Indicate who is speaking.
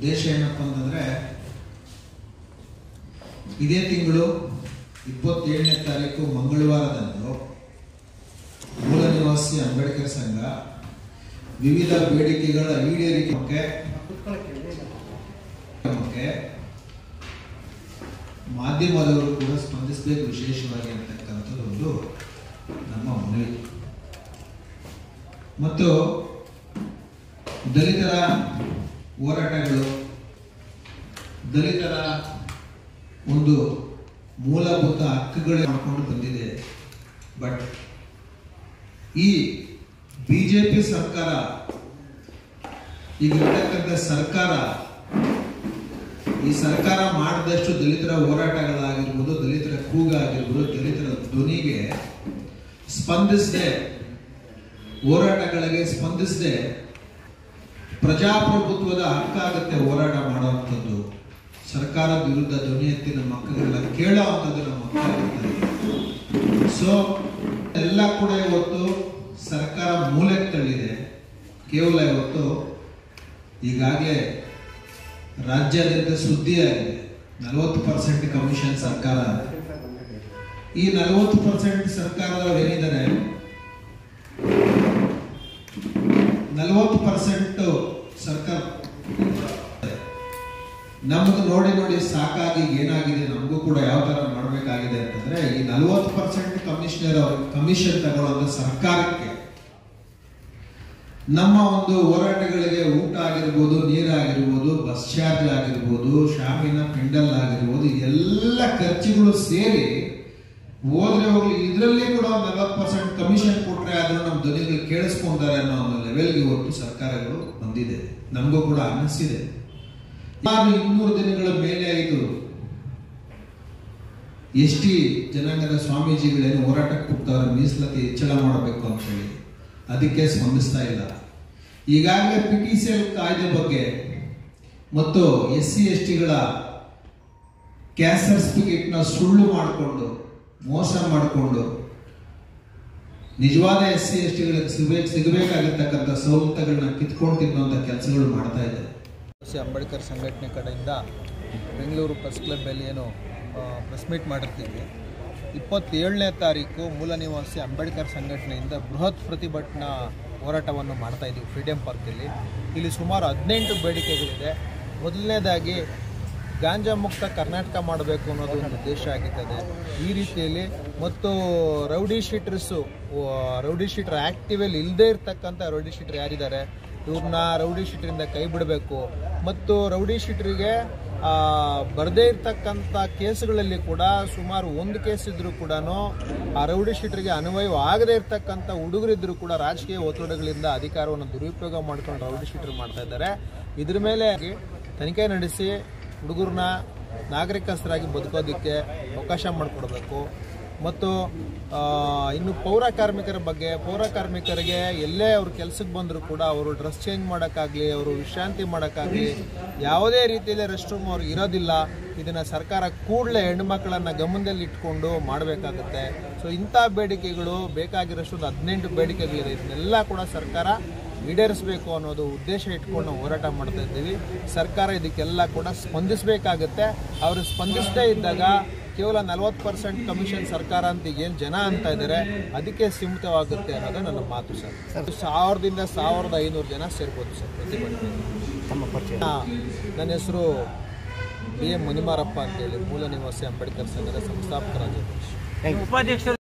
Speaker 1: ಉದ್ದೇಶ ಏನಪ್ಪ ಅಂತಂದ್ರೆ ಇದೇ ತಿಂಗಳು ಇಪ್ಪತ್ತೇಳನೇ ತಾರೀಕು ಮಂಗಳವಾರದಂದು ಮೂಲ ನಿವಾಸಿ ಅಂಬೇಡ್ಕರ್ ಸಂಘ ವಿವಿಧ ಬೇಡಿಕೆಗಳ ಈಡೇರಿಕೆ ಕ್ರಮಕ್ಕೆ ಮಾಧ್ಯಮದವರು ಕೂಡ ಸ್ಪಂದಿಸಬೇಕು ವಿಶೇಷವಾಗಿ ಅಂತಕ್ಕಂಥದ್ದು ಒಂದು ನಮ್ಮ ಮನವಿ ಮತ್ತು ದಲಿತರ ಹೋರಾಟಗಳು ದಲಿತರ ಒಂದು ಮೂಲಭೂತ ಹಕ್ಕುಗಳೇ ಮಾಡ್ಕೊಂಡು ಬಂದಿದೆ ಬಟ್ ಈ ಬಿಜೆಪಿ ಸರ್ಕಾರ ಈಗ ಇರ್ತಕ್ಕಂಥ ಸರ್ಕಾರ ಈ ಸರ್ಕಾರ ಮಾಡಿದಷ್ಟು ದಲಿತರ ಹೋರಾಟಗಳಾಗಿರ್ಬೋದು ದಲಿತರ ಕೂಗಾಗಿರ್ಬೋದು ದಲಿತರ ಧ್ವನಿಗೆ ಸ್ಪಂದಿಸದೆ ಹೋರಾಟಗಳಿಗೆ ಸ್ಪಂದಿಸದೆ ಪ್ರಜಾಪ್ರಭುತ್ವದ ಹಕ್ಕಾಗತ್ತೆ ಹೋರಾಟ ಮಾಡುವಂಥದ್ದು ಸರ್ಕಾರದ ವಿರುದ್ಧ ಧ್ವನಿ ಎತ್ತಿ ನಮ್ಮ ಮಕ್ಕಳೆಲ್ಲ ಕೇಳೋ ಅಂಥದ್ದು ನಮ್ಮ ಮಕ್ಕಳಿರ್ತದೆ ಸೊ ಎಲ್ಲ ಕೂಡ ಇವತ್ತು ಸರ್ಕಾರ ಮೂಲೆಗೆ ತಳ್ಳಿದೆ ಕೇವಲ ಇವತ್ತು ಈಗಾಗಲೇ ರಾಜ್ಯಾದ್ಯಂತ ಸುದ್ದಿಯಾಗಿದೆ ನಲವತ್ತು ಪರ್ಸೆಂಟ್ ಕಮಿಷನ್ ಸರ್ಕಾರ ಈ ನಲವತ್ತು ಪರ್ಸೆಂಟ್ ಸರ್ಕಾರದವ್ರು ಏನಿದ್ದಾರೆ ನಲವತ್ತು ಪರ್ಸೆಂಟ್ ಸರ್ಕಾರ ನಮ್ಗೆ ನೋಡಿ ನೋಡಿ ಸಾಕಾಗಿ ಏನಾಗಿದೆ ನಮಗೂ ಕೂಡ ಯಾವ ತರ ಮಾಡಬೇಕಾಗಿದೆ ಅಂತಂದ್ರೆ ಈ ನಲವತ್ತು ಪರ್ಸೆಂಟ್ ಕಮಿಷನರ್ ಅವ್ರ ಕಮಿಷನ್ ತಗೊಳ್ಳೋದು ಸರ್ಕಾರಕ್ಕೆ ನಮ್ಮ ಒಂದು ಹೋರಾಟಗಳಿಗೆ ಊಟ ಆಗಿರ್ಬೋದು ನೀರಾಗಿರ್ಬೋದು ಬಸ್ ಚಾರ್ಜ್ ಆಗಿರ್ಬೋದು ಶಾಮಿನ ಪೆಂಡಲ್ ಆಗಿರ್ಬೋದು ಎಲ್ಲ ಖರ್ಚುಗಳು ಸೇರಿ ಹೋದ್ರೆ ಹೋಗ್ಲಿ ಇದರಲ್ಲಿ ಕೂಡ ಒಂದು ನಲವತ್ತು ಪರ್ಸೆಂಟ್ ಕಮಿಷನ್ ಕೊಟ್ರೆ ಅದನ್ನ ನಮ್ಮ ಧ್ವನಿಗಳು ಕೇಳಿಸ್ಕೊಂತಾರೆ ಅನ್ನೋ ಒಂದು ಲೆವೆಲ್ಗೆ ಇವತ್ತು ಸರ್ಕಾರಗಳು ಬಂದಿದೆ ನಮಗೂ ಕೂಡ ಅನಿಸಿದೆ ಸುಮಾರು ಇನ್ನೂರು ದಿನಗಳ ಮೇಲೆ ಇದು ಎಸ್ ಟಿ ಜನಾಂಗದ ಸ್ವಾಮೀಜಿಗಳೇನು ಹೋರಾಟಕ್ಕೆ ಕೂಗ್ತವ್ರೆ ಮೀಸಲಾತಿ ಹೆಚ್ಚಳ ಮಾಡಬೇಕು ಅಂತ ಹೇಳಿ ಅದಕ್ಕೆ ಸ್ಪಂದಿಸ್ತಾ ಇಲ್ಲ ಈಗಾಗಲೇ ಪಿ ಟಿ ಸಿ ಎಲ್ ಕಾಯ್ದೆ ಬಗ್ಗೆ ಮತ್ತು ಎಸ್ ಸಿ ಎಸ್ ಟಿಗಳ ಕ್ಯಾಸ್ಟ್ ಸರ್ಟಿಫಿಕೇಟ್ನ ಸುಳ್ಳು ಮಾಡಿಕೊಂಡು ಮೋಸ ಮಾಡಿಕೊಂಡು ನಿಜವಾದ ಎಸ್ ಸಿ ಎಸ್ ಟಿಗಳಿಗೆ ಸಿಗಬೇಕು ಸಿಗಬೇಕಾಗಿರ್ತಕ್ಕಂಥ ಸವಲತ್ತುಗಳನ್ನ ಕಿತ್ಕೊಂಡು ತಿನ್ನುವಂಥ ಕೆಲಸಗಳು ಮಾಡ್ತಾ ಇದೆ
Speaker 2: ಸಿ ಅಂಬೇಡ್ಕರ್ ಸಂಘಟನೆ ಕಡೆಯಿಂದ ಬೆಂಗಳೂರು ಪ್ರೆಸ್ ಕ್ಲಬ್ಬಲ್ಲಿ ಏನು ಪ್ರೆಸ್ ಮೀಟ್ ಮಾಡಿರ್ತೀವಿ ಇಪ್ಪತ್ತೇಳನೇ ತಾರೀಕು ಮೂಲ ನಿವಾಸಿ ಅಂಬೇಡ್ಕರ್ ಸಂಘಟನೆಯಿಂದ ಬೃಹತ್ ಪ್ರತಿಭಟನಾ ಹೋರಾಟವನ್ನು ಮಾಡ್ತಾ ಇದ್ದೀವಿ ಫ್ರೀಡಮ್ ಪಾರ್ಕಲ್ಲಿ ಇಲ್ಲಿ ಸುಮಾರು ಹದಿನೆಂಟು ಬೇಡಿಕೆಗಳಿದೆ ಮೊದಲನೇದಾಗಿ ಗಾಂಜಾ ಮುಕ್ತ ಕರ್ನಾಟಕ ಮಾಡಬೇಕು ಅನ್ನೋದು ಒಂದು ಉದ್ದೇಶ ಆಗಿರ್ತದೆ ಈ ರೀತಿಯಲ್ಲಿ ಮತ್ತು ರೌಡಿ ಶೀಟರ್ಸು ರೌಡಿ ಶೀಟರ್ ಆ್ಯಕ್ಟಿವಲ್ಲಿ ಇಲ್ಲದೇ ಇರ್ತಕ್ಕಂಥ ರೌಡಿ ಶೀಟರ್ ಯಾರಿದ್ದಾರೆ ಇವ್ರನ್ನ ರೌಡಿ ಶೀಟರಿಂದ ಕೈ ಬಿಡಬೇಕು ಮತ್ತು ರೌಡಿ ಶೀಟರಿಗೆ ಬರದೇ ಇರ್ತಕ್ಕಂಥ ಕೇಸುಗಳಲ್ಲಿ ಕೂಡ ಸುಮಾರು ಒಂದು ಕೇಸ್ ಇದ್ರೂ ಕೂಡ ಆ ರೌಡಿ ಶೀಟರಿಗೆ ಅನ್ವಯವಾಗದೇ ಇರ್ತಕ್ಕಂಥ ಹುಡುಗರಿದ್ರು ಕೂಡ ರಾಜಕೀಯ ಒತ್ತಡಗಳಿಂದ ಅಧಿಕಾರವನ್ನು ದುರುಪಯೋಗ ಮಾಡ್ಕೊಂಡು ರೌಡಿ ಶೀಟರ್ ಮಾಡ್ತಾ ಇದ್ದಾರೆ ಇದ್ರ ಮೇಲೆ ತನಿಖೆ ನಡೆಸಿ ಹುಡುಗರನ್ನ ನಾಗರಿಕಸ್ಥರಾಗಿ ಬದುಕೋದಕ್ಕೆ ಅವಕಾಶ ಮಾಡಿಕೊಡ್ಬೇಕು ಮತ್ತು ಆ, ಇನ್ನು ಪೌರ ಕಾರ್ಮಿಕರ ಬಗ್ಗೆ ಪೌರ ಕಾರ್ಮಿಕರಿಗೆ ಎಲ್ಲೇ ಅವ್ರು ಕೆಲಸಕ್ಕೆ ಬಂದರೂ ಕೂಡ ಅವರು ಡ್ರೆಸ್ ಚೇಂಜ್ ಮಾಡೋಕ್ಕಾಗಲಿ ಅವರು ವಿಶ್ರಾಂತಿ ಮಾಡೋಕ್ಕಾಗಲಿ ಯಾವುದೇ ರೀತಿಯಲ್ಲಿ ರೆಸ್ಟ್ ರೂಮ್ ಅವ್ರಿಗೆ ಇರೋದಿಲ್ಲ ಇದನ್ನು ಸರ್ಕಾರ ಕೂಡಲೇ ಹೆಣ್ಮಕ್ಳನ್ನು ಗಮನದಲ್ಲಿ ಇಟ್ಕೊಂಡು ಮಾಡಬೇಕಾಗುತ್ತೆ ಸೊ ಇಂಥ ಬೇಡಿಕೆಗಳು ಬೇಕಾಗಿರೋಷ್ಟು ಒಂದು ಹದಿನೆಂಟು ಬೇಡಿಕೆಗಳಿದೆ ಇದನ್ನೆಲ್ಲ ಕೂಡ ಸರ್ಕಾರ ಈಡೇರಿಸಬೇಕು ಅನ್ನೋದು ಉದ್ದೇಶ ಇಟ್ಕೊಂಡು ನಾವು ಹೋರಾಟ ಮಾಡ್ತಾ ಇದ್ದೀವಿ ಸರ್ಕಾರ ಇದಕ್ಕೆಲ್ಲ ಕೂಡ ಸ್ಪಂದಿಸಬೇಕಾಗುತ್ತೆ ಅವರು ಸ್ಪಂದಿಸದೇ ಇದ್ದಾಗ ಕೇವಲ ನಲವತ್ತು ಪರ್ಸೆಂಟ್ ಕಮಿಷನ್ ಸರ್ಕಾರ ಅಂತ ಏನು ಜನ ಅಂತ ಇದ್ದಾರೆ ಅದಕ್ಕೆ ಸೀಮಿತವಾಗುತ್ತೆ ಅನ್ನೋದು ನನ್ನ ಮಾತು ಸರ್ ಸಾವಿರದಿಂದ ಸಾವಿರದ ಐನೂರು ಜನ ಸೇರ್ಬೋದು ಸರ್ ಪ್ರತಿಭಟನೆ
Speaker 3: ತಮ್ಮ ಪರಿಚಯ
Speaker 2: ಹಾ, ನನ್ನ ಹೆಸರು ಬಿ ಎಂ ಮನಿಮಾರಪ್ಪ ಅಂತೇಳಿ ಮೂಲ ನಿವಾಸಿ ಅಂಬೇಡ್ಕರ್ ಸಂಘದ ಸಂಸ್ಥಾಪಕ ರಾಜ್ಯಾಧ್ಯಕ್ಷ
Speaker 3: ಉಪಾಧ್ಯಕ್ಷರು